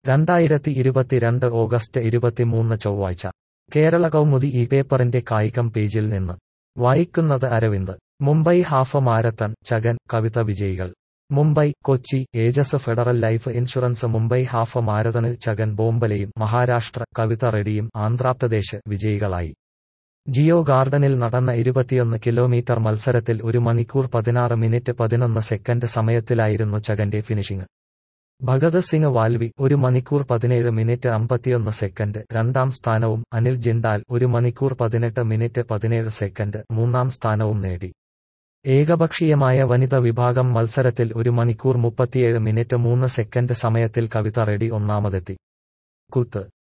രണ്ടായിരത്തി ഇരുപത്തിരണ്ട് ഓഗസ്റ്റ് ഇരുപത്തിമൂന്ന് ചൊവ്വാഴ്ച കേരള കൗമുദി ഈ പേപ്പറിന്റെ കായികം പേജിൽ നിന്ന് വായിക്കുന്നത് അരവിന്ദ് മുംബൈ ഹാഫ് മാരത്തൺ ചകൻ കവിത വിജയികൾ Mumbai Kochi Ageas Federal Life Insurance Mumbai half മാരത്തണിൽ ചകൻ ബോംബലെയും മഹാരാഷ്ട്ര കവിത റെഡ്ഡിയും ആന്ധ്രാപ്രദേശ് വിജയികളായി ജിയോ ഗാർഡനിൽ നടന്ന ഇരുപത്തിയൊന്ന് കിലോമീറ്റർ മത്സരത്തിൽ ഒരു മണിക്കൂർ പതിനാറ് മിനിറ്റ് പതിനൊന്ന് സെക്കൻഡ് സമയത്തിലായിരുന്നു ചകന്റെ ഫിനിഷിംഗ് ഭഗത് സിംഗ് വാൽവി ഒരു മണിക്കൂർ പതിനേഴ് മിനിറ്റ് അമ്പത്തിയൊന്ന് സെക്കൻഡ് രണ്ടാം സ്ഥാനവും അനിൽ ജിണ്ടാൽ ഒരു മണിക്കൂർ പതിനെട്ട് മിനിറ്റ് പതിനേഴ് സെക്കൻഡ് മൂന്നാം സ്ഥാനവും നേടി ഏകപക്ഷീയമായ വനിത വിഭാഗം മത്സരത്തിൽ ഒരു മണിക്കൂർ മുപ്പത്തിയേഴ് മിനിറ്റ് മൂന്ന് സെക്കൻഡ് സമയത്തിൽ കവിത റെഡ്ഡി ഒന്നാമതെത്തി കുത്ത്